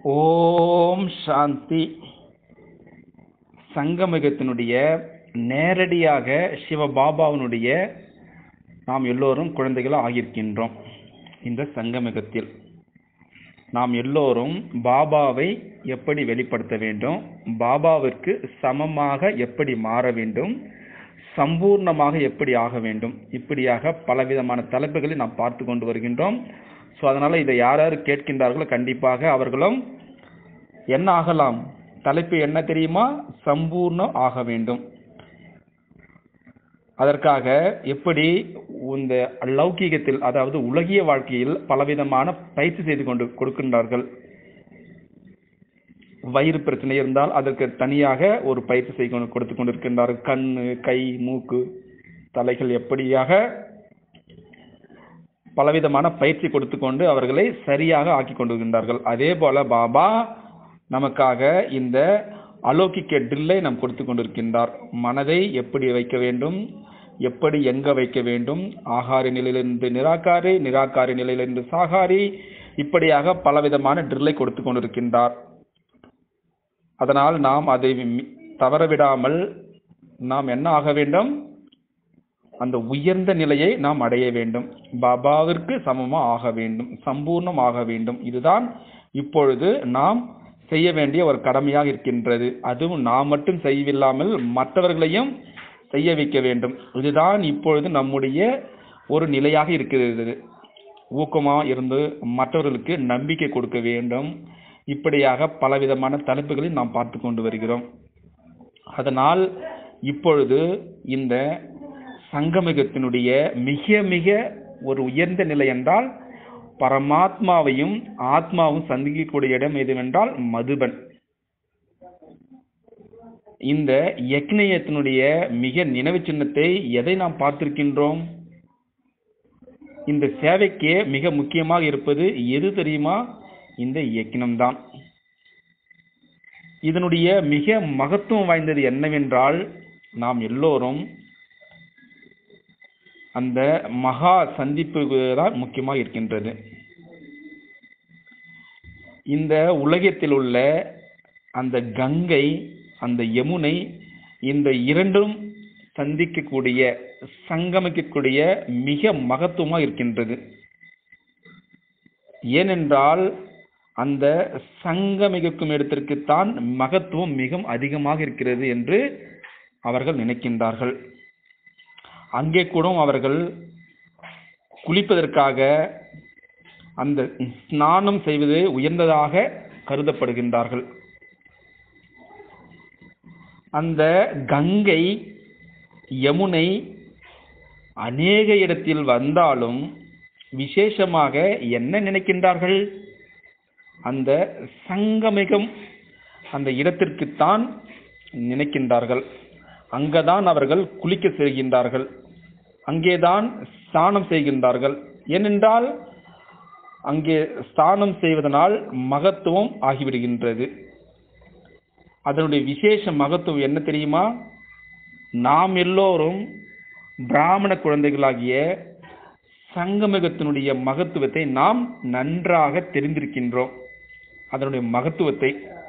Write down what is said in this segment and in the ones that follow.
ஓம் சாந்தி சங்கமிகத்தினுடைய நேரடியாக சிவபாபாவினுடைய நாம் எல்லோரும் குழந்தைகளாக ஆகியிருக்கின்றோம் இந்த சங்கமிகத்தில் நாம் எல்லோரும் பாபாவை எப்படி வெளிப்படுத்த வேண்டும் பாபாவிற்கு சமமாக எப்படி மாற வேண்டும் சம்பூர்ணமாக எப்படி ஆக வேண்டும் இப்படியாக பலவிதமான தலைப்புகளை நாம் பார்த்து கொண்டு வருகின்றோம் ஸோ அதனால இதை யார் யார் கேட்கின்றார்களோ கண்டிப்பாக அவர்களும் என்ன ஆகலாம் தலைப்பு என்ன தெரியுமா சம்பூர்ணம் ஆக வேண்டும் அதற்காக எப்படி இந்த லௌகீகத்தில் அதாவது உலகிய வாழ்க்கையில் பலவிதமான பயிற்சி செய்து கொண்டு கொடுக்கின்றார்கள் வயிறு பிரச்சனை இருந்தால் அதற்கு தனியாக ஒரு பயிற்சி செய்து கொடுத்து கொண்டிருக்கின்றார்கள் கண் கை மூக்கு தலைகள் எப்படியாக பலவிதமான பயிற்சி கொடுத்து கொண்டு அவர்களை சரியாக ஆக்கி கொண்டிருக்கின்றார்கள் அதே போல பாபா நமக்காக இந்த அலோகிக்க ட்ரில்லை நாம் கொடுத்து கொண்டிருக்கின்றார் மனதை எப்படி வைக்க வேண்டும் எப்படி எங்க வைக்க வேண்டும் ஆகாரி நிலையிலிருந்து நிராகாரி நிராகாரி நிலையிலிருந்து சாகாரி இப்படியாக பலவிதமான ட்ரில்லை கொடுத்து கொண்டிருக்கின்றார் அதனால் நாம் அதை தவறவிடாமல் நாம் என்ன ஆக வேண்டும் அந்த உயர்ந்த நிலையை நாம் அடைய வேண்டும் பாபாவிற்கு சமமா ஆக வேண்டும் சம்பூர்ணம் ஆக வேண்டும் இதுதான் இப்பொழுது நாம் செய்ய வேண்டிய ஒரு கடமையாக இருக்கின்றது அதுவும் நாம் மட்டும் செய்யவில்லாமல் மற்றவர்களையும் செய்ய வைக்க வேண்டும் இதுதான் இப்பொழுது நம்முடைய ஒரு நிலையாக இருக்கிறது ஊக்கமா இருந்து மற்றவர்களுக்கு நம்பிக்கை கொடுக்க வேண்டும் இப்படியாக பலவிதமான தலைப்புகளை நாம் பார்த்து கொண்டு வருகிறோம் அதனால் இப்பொழுது இந்த சங்கமிகத்தினுடைய மிக மிக ஒரு உயர்ந்த நிலை என்றால் பரமாத்மாவையும் ஆத்மாவும் சந்திக்கக்கூடிய இடம் எதுவென்றால் மதுபன் இந்த யக்னயத்தினுடைய மிக நினைவு சின்னத்தை எதை நாம் பார்த்திருக்கின்றோம் இந்த சேவைக்கு மிக முக்கியமாக இருப்பது எது தெரியுமா இந்த யக்னம் தான் இதனுடைய மிக மகத்துவம் வாய்ந்தது என்னவென்றால் நாம் எல்லோரும் அந்த மகா சந்திப்பு தான் முக்கியமாக இருக்கின்றது இந்த உலகத்தில் உள்ள அந்த கங்கை அந்த யமுனை இந்த இரண்டும் சந்திக்கக்கூடிய சங்கமிக்கக்கூடிய மிக மகத்துவமாக இருக்கின்றது ஏனென்றால் அந்த சங்கமிக்கும் இடத்திற்குத்தான் மகத்துவம் மிகவும் அதிகமாக இருக்கிறது என்று அவர்கள் நினைக்கின்றார்கள் அங்கே கூட அவர்கள் குளிப்பதற்காக அந்த ஸ்நானம் செய்வது உயர்ந்ததாக கருதப்படுகின்றார்கள் அந்த கங்கை யமுனை அநேக இடத்தில் வந்தாலும் விசேஷமாக என்ன நினைக்கின்றார்கள் அந்த சங்கமிகம் அந்த இடத்திற்குத்தான் நினைக்கின்றார்கள் அங்கதான் அவர்கள் குளிக்க செல்கின்றார்கள் அங்கேதான் ஸ்நானம் செய்கின்றார்கள் ஏனென்றால் அங்கே ஸ்நானம் செய்வதனால் மகத்துவம் ஆகிவிடுகின்றது அதனுடைய விசேஷ மகத்துவம் என்ன தெரியுமா நாம் எல்லோரும் பிராமண குழந்தைகளாகிய சங்கமிகத்தினுடைய மகத்துவத்தை நாம் நன்றாக தெரிந்திருக்கின்றோம் அதனுடைய மகத்துவத்தை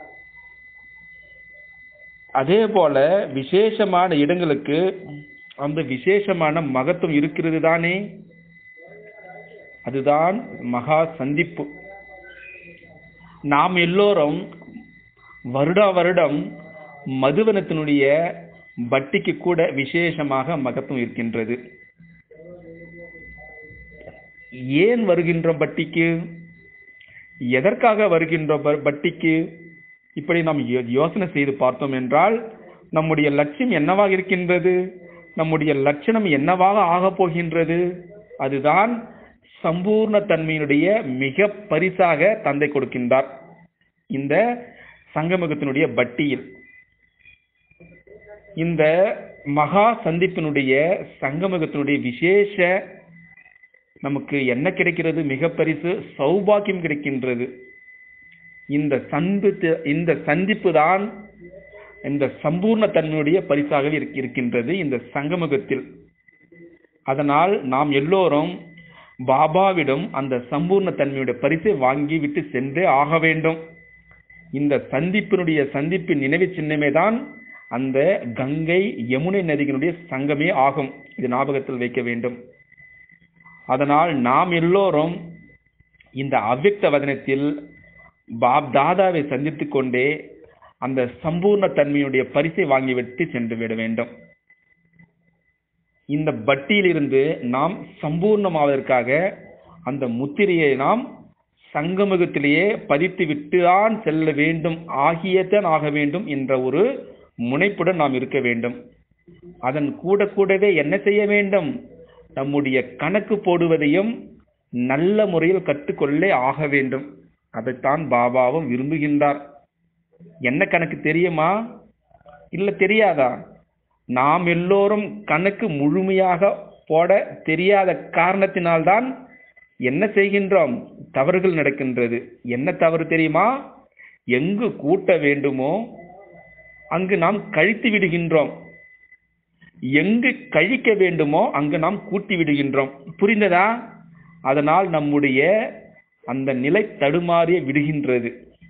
அதே போல விசேஷமான இடங்களுக்கு அந்த விசேஷமான மகத்துவம் இருக்கிறது தானே அதுதான் மகா சந்திப்பு நாம் எல்லோரும் வருடா வருடம் மதுவனத்தினுடைய பட்டிக்கு கூட விசேஷமாக மகத்துவம் இருக்கின்றது ஏன் வருகின்ற பட்டிக்கு எதற்காக வருகின்ற பட்டிக்கு இப்படி நாம் யோசனை செய்து பார்த்தோம் என்றால் நம்முடைய லட்சியம் என்னவாக இருக்கின்றது நம்முடைய லட்சணம் என்னவாக ஆகப் போகின்றது அதுதான் சம்பூர்ண தன்மையினுடைய மிக பரிசாக தந்தை கொடுக்கின்றார் இந்த சங்கமுகத்தினுடைய பட்டியில் இந்த மகா சந்திப்பினுடைய சங்கமுகத்தினுடைய விசேஷ நமக்கு என்ன கிடைக்கிறது மிக பரிசு சௌபாக்கியம் கிடைக்கின்றது இந்த சந்திப்பு இந்த சந்திப்பு தான் இந்த சம்பூர்ண தன்மையுடைய பரிசாக இருக்கின்றது இந்த சங்கமுகத்தில் அதனால் நாம் எல்லோரும் பாபாவிடம் அந்த சம்பூர்ண தன்மையுடைய பரிசை வாங்கி விட்டு சென்றே ஆக வேண்டும் இந்த சந்திப்பினுடைய சந்திப்பின் நினைவு சின்னமே தான் அந்த கங்கை யமுனை நதிகளுடைய சங்கமே ஆகும் இது ஞாபகத்தில் வைக்க வேண்டும் அதனால் நாம் எல்லோரும் இந்த அவ்வக்த வதனத்தில் பாப் தாதாவை சந்தித்துக் கொண்டே அந்த சம்பூர்ண தன்மையுடைய பரிசை வாங்கிவிட்டு சென்று விட வேண்டும் இந்த பட்டியிலிருந்து நாம் சம்பூர்ணமாவதற்காக அந்த முத்திரையை நாம் சங்கமுகத்திலேயே பதித்து விட்டுதான் செல்ல வேண்டும் ஆகியதான் ஆக வேண்டும் என்ற ஒரு முனைப்புடன் நாம் இருக்க வேண்டும் அதன் கூட கூடவே என்ன செய்ய வேண்டும் நம்முடைய கணக்கு போடுவதையும் நல்ல முறையில் கற்றுக்கொள்ளே ஆக வேண்டும் அதைத்தான் பாபாவும் விரும்புகின்றார் என்ன கணக்கு தெரியுமா இல்ல தெரியாதா நாம் எல்லோரும் கணக்கு முழுமையாக போட தெரியாத காரணத்தினால்தான் என்ன செய்கின்றோம் தவறுகள் நடக்கின்றது என்ன தவறு தெரியுமா எங்கு கூட்ட வேண்டுமோ அங்கு நாம் கழித்து விடுகின்றோம் எங்கு கழிக்க வேண்டுமோ அங்கு நாம் கூட்டி விடுகின்றோம் புரிந்ததா அதனால் நம்முடைய அந்த நிலை தடுமாறிய விடுகின்றது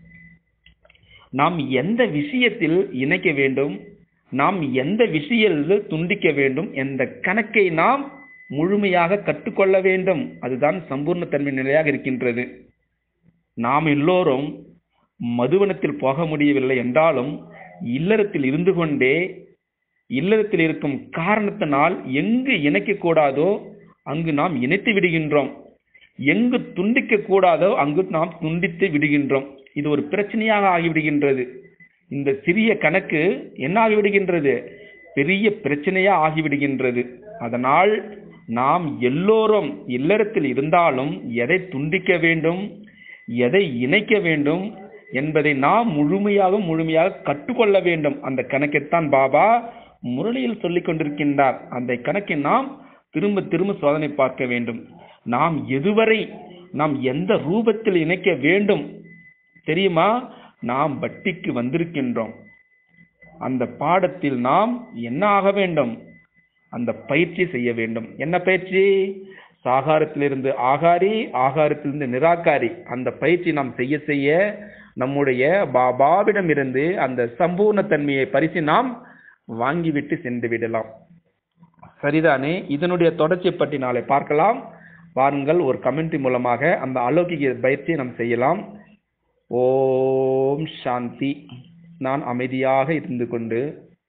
நாம் எந்த விஷயத்தில் இணைக்க வேண்டும் நாம் எந்த விஷயத்தில் துண்டிக்க வேண்டும் என்ற கணக்கை நாம் முழுமையாக கற்றுக்கொள்ள வேண்டும் அதுதான் சம்பூர்ணத்தன்மை நிலையாக இருக்கின்றது நாம் எல்லோரும் மதுவனத்தில் போக முடியவில்லை என்றாலும் இல்லறத்தில் இருந்து கொண்டே இல்லறத்தில் இருக்கும் காரணத்தினால் எங்கு இணைக்க கூடாதோ அங்கு நாம் இணைத்து விடுகின்றோம் எங்கு துண்டிக்க கூடாதோ அங்கு நாம் துண்டித்து விடுகின்றோம் இது ஒரு பிரச்சனையாக ஆகிவிடுகின்றது இந்த சிறிய கணக்கு என்ன ஆகிவிடுகின்றது பெரிய பிரச்சனையா ஆகிவிடுகின்றது அதனால் நாம் எல்லோரும் இல்லறத்தில் இருந்தாலும் எதை துண்டிக்க வேண்டும் எதை இணைக்க வேண்டும் என்பதை நாம் முழுமையாக முழுமையாக கற்றுக்கொள்ள வேண்டும் அந்த கணக்கைத்தான் பாபா முரளியில் சொல்லிக் கொண்டிருக்கின்றார் அந்த கணக்கை நாம் திரும்ப திரும்ப சோதனை பார்க்க வேண்டும் நாம் எதுவரை நாம் எந்த ரூபத்தில் இணைக்க வேண்டும் தெரியுமா நாம் பட்டிக்கு வந்திருக்கின்றோம் அந்த பாடத்தில் நாம் என்ன ஆக வேண்டும் அந்த பயிற்சி செய்ய வேண்டும் என்ன பயிற்சி சாகாரத்திலிருந்து ஆகாரி ஆகாரத்திலிருந்து நிராகாரி அந்த பயிற்சி நாம் செய்ய செய்ய நம்முடைய பாபாவிடம் இருந்து அந்த சம்பூர்ண தன்மையை பரிசு நாம் வாங்கிவிட்டு சென்று விடலாம் சரிதானே இதனுடைய தொடர்ச்சி பற்றி நாளை பார்க்கலாம் வாருங்கள் ஒரு கமெண்ட்ரி மூலமாக அந்த அலௌகிக பயிற்சியை நாம் செய்யலாம் ஓம் சாந்தி நான் அமைதியாக இருந்து கொண்டு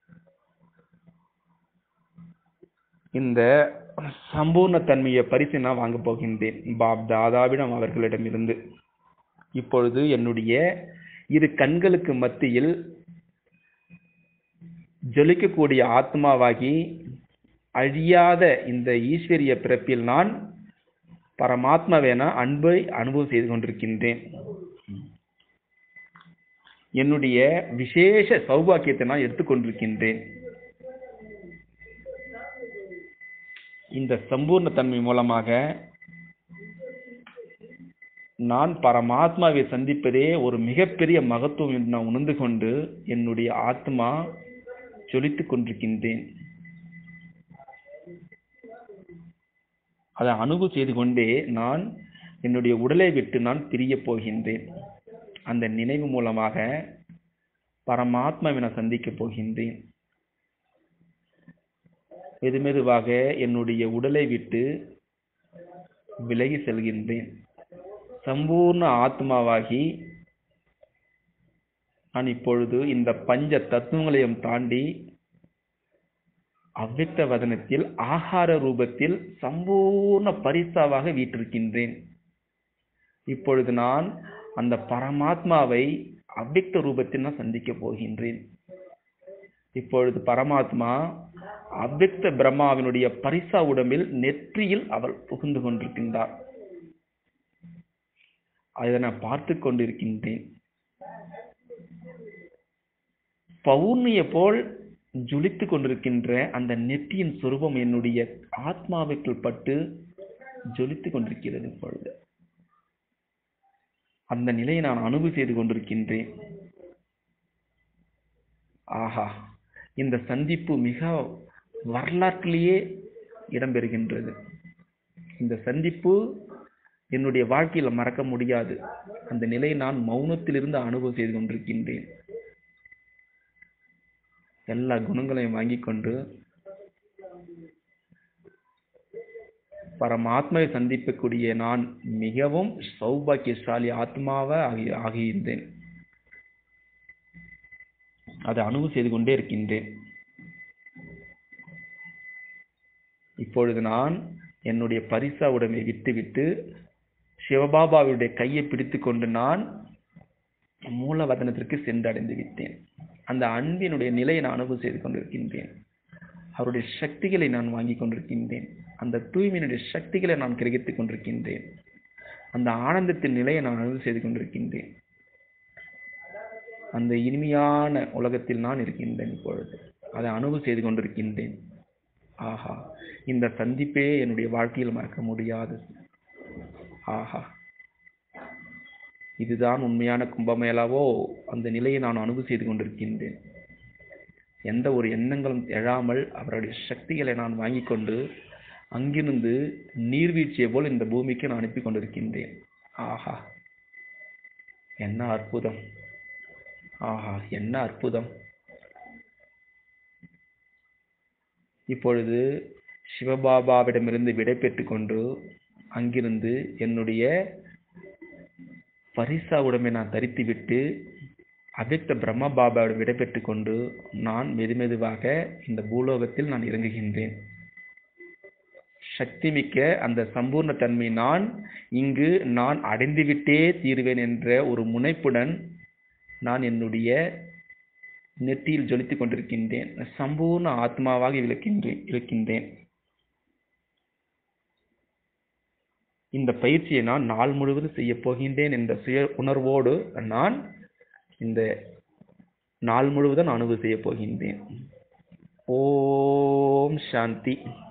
இந்த சம்பூர்ண தன்மையை பரிசு நான் வாங்க போகின்றேன் பாப் தாதாவிடம் அவர்களிடமிருந்து இப்பொழுது என்னுடைய இரு கண்களுக்கு மத்தியில் ஜொலிக்கக்கூடிய ஆத்மாவாகி அழியாத இந்த ஈஸ்வரிய பிறப்பில் நான் பரமாத்மாவேன அன்பை அனுபவம் செய்து கொண்டிருக்கின்றேன் என்னுடைய விசேஷ சௌபாக்கியத்தை நான் எடுத்துக்கொண்டிருக்கின்றேன் இந்த சம்பூர்ண தன்மை மூலமாக நான் பரமாத்மாவை சந்திப்பதே ஒரு மிகப்பெரிய மகத்துவம் என்று நான் உணர்ந்து கொண்டு என்னுடைய ஆத்மா ஜொலித்துக் கொண்டிருக்கின்றேன் அதை அனுபவம் செய்து கொண்டே நான் என்னுடைய உடலை விட்டு நான் பிரிய போகின்றேன் அந்த நினைவு மூலமாக பரமாத்மாவை நான் சந்திக்கப் போகின்றேன் மெதுமெதுவாக என்னுடைய உடலை விட்டு விலகி செல்கின்றேன் சம்பூர்ண ஆத்மாவாகி நான் இப்பொழுது இந்த பஞ்ச தத்துவங்களையும் தாண்டி அவ்வக்த வதனத்தில் ஆகார ரூபத்தில் சம்பூர்ண பரிசாவாக வீற்றிருக்கின்றேன் இப்பொழுது நான் அந்த பரமாத்மாவை அவ்வக்த ரூபத்தில் நான் சந்திக்க போகின்றேன் இப்பொழுது பரமாத்மா அவ்வக்த பிரம்மாவினுடைய பரிசா உடம்பில் நெற்றியில் அவள் புகுந்து கொண்டிருக்கின்றார் அதை நான் பார்த்து கொண்டிருக்கின்றேன் பௌர்ணிய போல் ஜொலித்து கொண்டிருக்கின்ற அந்த நெற்றியின் சொரூபம் என்னுடைய ஆத்மாவுக்குள் பட்டு ஜொலித்து கொண்டிருக்கிறது இப்பொழுது அந்த நிலையை நான் அனுபவி செய்து கொண்டிருக்கின்றேன் ஆஹா இந்த சந்திப்பு மிக வரலாற்றிலேயே இடம்பெறுகின்றது இந்த சந்திப்பு என்னுடைய வாழ்க்கையில் மறக்க முடியாது அந்த நிலையை நான் மௌனத்திலிருந்து அனுபவம் செய்து கொண்டிருக்கின்றேன் எல்லா குணங்களையும் வாங்கிக் கொண்டு பரமாத்மாவை சந்திக்கக்கூடிய நான் மிகவும் சௌபாக்கியசாலி ஆத்மாவா ஆகி ஆகியிருந்தேன் அதை அனுபவம் செய்து கொண்டே இருக்கின்றேன் இப்பொழுது நான் என்னுடைய பரிசா உடைமை விட்டுவிட்டு சிவபாபாவுடைய கையை பிடித்து கொண்டு நான் மூலவதனத்திற்கு சென்று அடைந்து விட்டேன் அந்த அன்பினுடைய நிலையை நான் அனுபவம் செய்து கொண்டிருக்கின்றேன் அவருடைய சக்திகளை நான் வாங்கிக் கொண்டிருக்கின்றேன் அந்த தூய்மையினுடைய சக்திகளை நான் கிரகித்துக் கொண்டிருக்கின்றேன் அந்த ஆனந்தத்தின் நிலையை நான் அனுபவம் செய்து கொண்டிருக்கின்றேன் அந்த இனிமையான உலகத்தில் நான் இருக்கின்றேன் இப்பொழுது அதை அனுபவம் செய்து கொண்டிருக்கின்றேன் ஆஹா இந்த சந்திப்பே என்னுடைய வாழ்க்கையில் மறக்க முடியாது ஆஹா இதுதான் உண்மையான கும்பமேளாவோ அந்த நிலையை நான் அனுபவம் செய்து கொண்டிருக்கின்றேன் எந்த ஒரு எண்ணங்களும் எழாமல் அவருடைய சக்திகளை நான் வாங்கிக் கொண்டு அங்கிருந்து நீர்வீழ்ச்சியை போல் இந்த பூமிக்கு நான் அனுப்பி கொண்டிருக்கின்றேன் ஆஹா என்ன அற்புதம் ஆஹா என்ன அற்புதம் இப்பொழுது சிவபாபாவிடமிருந்து விடை பெற்றுக்கொண்டு அங்கிருந்து என்னுடைய பரிசா உடம்பை நான் தரித்துவிட்டு அவ்யக்த பிரம்ம பாபாவிடம் விடை பெற்றுக் கொண்டு நான் மெதுமெதுவாக இந்த பூலோகத்தில் நான் இறங்குகின்றேன் சக்திமிக்க அந்த சம்பூர்ண தன்மை நான் இங்கு நான் அடைந்துவிட்டே தீருவேன் என்ற ஒரு முனைப்புடன் நான் என்னுடைய நெற்றியில் ஜொலித்துக் கொண்டிருக்கின்றேன் சம்பூர்ண ஆத்மாவாக விளக்கின்றேன் இருக்கின்றேன் இந்த பயிற்சியை நான் நாள் முழுவதும் செய்ய போகின்றேன் என்ற சுய உணர்வோடு நான் இந்த நாள் முழுவதும் அனுபவம் செய்ய போகின்றேன் ஓம் சாந்தி